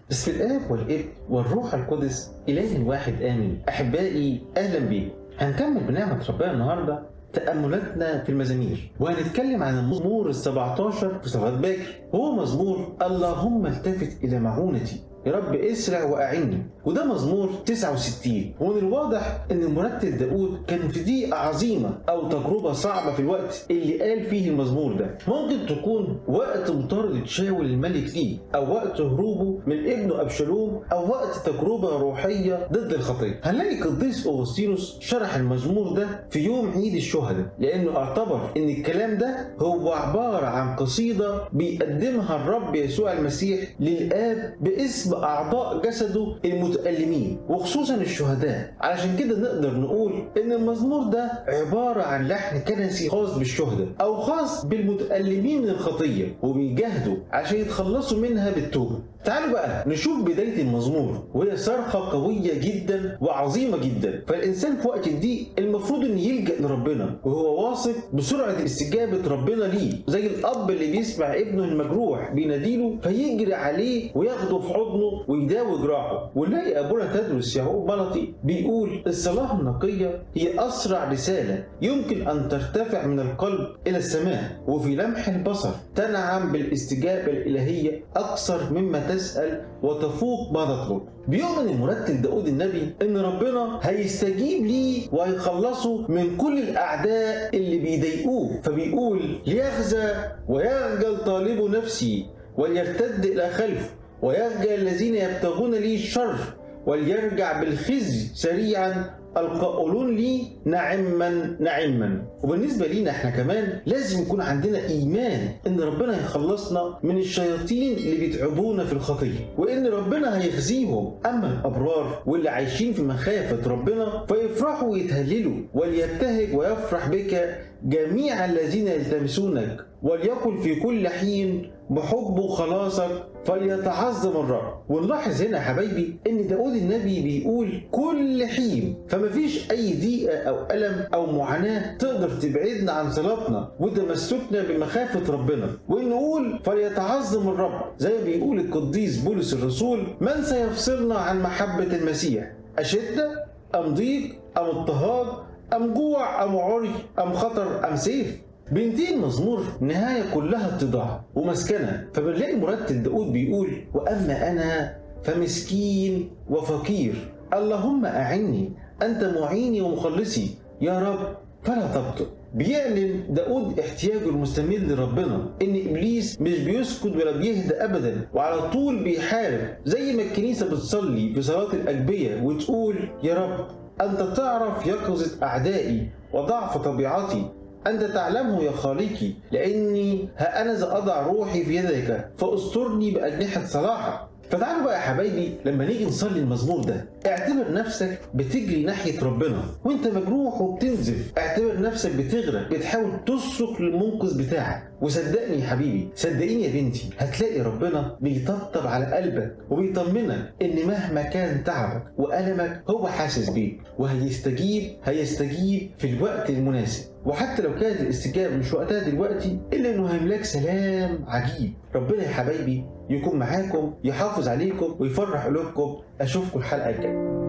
بس الآب والابن والروح القدس إله واحد آمن أحبائي أهلا بيكم هنكمل بنعمة ربنا النهاردة تأملاتنا في المزامير وهنتكلم عن المزمور ال 17 في صلاة باكر هو مزمور اللهم التفت إلى معونتي يا رب اسرع واعني وده مزمور 69 ومن الواضح ان المرتل داود كان في ضيقه عظيمه او تجربه صعبه في الوقت اللي قال فيه المزمور ده ممكن تكون وقت مطارده شاول الملك ليه او وقت هروبه من ابنه ابشالوم او وقت تجربه روحيه ضد الخطيه هنلاقي قديس اوغسطينوس شرح المزمور ده في يوم عيد الشهداء لانه اعتبر ان الكلام ده هو عباره عن قصيده بيقدمها الرب يسوع المسيح للاب باسم باسم أعضاء جسده المتألمين وخصوصا الشهداء علشان كده نقدر نقول إن المزمور ده عبارة عن لحن كنسي خاص بالشهداء أو خاص بالمتألمين من الخطية وبيجاهدوا عشان يتخلصوا منها بالتوبة تعالوا بقى نشوف بداية المزمور وهي صرخة قوية جدا وعظيمة جدا فالإنسان في وقت الضيق المفروض إن يلجأ لربنا وهو واثق بسرعة استجابة ربنا ليه زي الأب اللي بيسمع ابنه المجروح بيناديله فيجري عليه وياخده في حضنه ويداوي جراحه ونلاقي أبونا تدرس يعقوب ملطي بيقول الصلاة النقية هي أسرع رسالة يمكن أن ترتفع من القلب إلى السماء وفي لمح البصر تنعم بالاستجابة الإلهية أكثر مما تسأل وتفوق ما تطلب بيؤمن المرتل داود النبي ان ربنا هيستجيب ليه وهيخلصه من كل الاعداء اللي بيضايقوه فبيقول ليخزى ويخجل طالب نفسي وليرتد الى خلف ويخجل الذين يبتغون لي الشر وليرجع بالخزي سريعا القائلون لي نعما نعما وبالنسبه لينا احنا كمان لازم يكون عندنا ايمان ان ربنا يخلصنا من الشياطين اللي بيتعبونا في الخطيه وان ربنا هيخزيهم اما الابرار واللي عايشين في مخافه ربنا فيفرحوا ويتهللوا وليبتهج ويفرح بك جميع الذين يلتمسونك وليقل في كل حين بحب خلاصك فليتعظم الرب ونلاحظ هنا يا حبايبي ان داود النبي بيقول كل حين فمفيش اي ضيقه او الم او معاناه تقدر تبعدنا عن صلاتنا وتمسكنا بمخافه ربنا ونقول فليتعظم الرب زي ما بيقول القديس بولس الرسول من سيفصلنا عن محبه المسيح اشده ام ضيق ام اضطهاد ام جوع ام عري ام خطر ام سيف بينتهي المزمور نهاية كلها اتضاع ومسكنة فبنلاقي مرتل داود بيقول وأما أنا فمسكين وفقير اللهم أعني أنت معيني ومخلصي يا رب فلا تبطئ بيعلن داود احتياجه المستمر لربنا ان ابليس مش بيسكت ولا بيهدى ابدا وعلى طول بيحارب زي ما الكنيسه بتصلي في صلاه الاجبيه وتقول يا رب انت تعرف يقظه اعدائي وضعف طبيعتي أنت تعلمه يا خالقي لأني ها أنا أضع روحي في يدك فاسترني بأجنحة صلاحك فتعالوا بقى يا حبايبي لما نيجي نصلي المزمور ده اعتبر نفسك بتجري ناحية ربنا وانت مجروح وبتنزف اعتبر نفسك بتغرق بتحاول تصرخ للمنقذ بتاعك وصدقني يا حبيبي صدقيني يا بنتي هتلاقي ربنا بيطبطب على قلبك وبيطمنك ان مهما كان تعبك وألمك هو حاسس بيك وهيستجيب هيستجيب في الوقت المناسب وحتى لو كانت الاستجابة مش وقتها دلوقتي إلا إنه هيملاك سلام عجيب ربنا يا حبايبي يكون معاكم يحافظ عليكم ويفرح قلوبكم أشوفكم الحلقة الجاية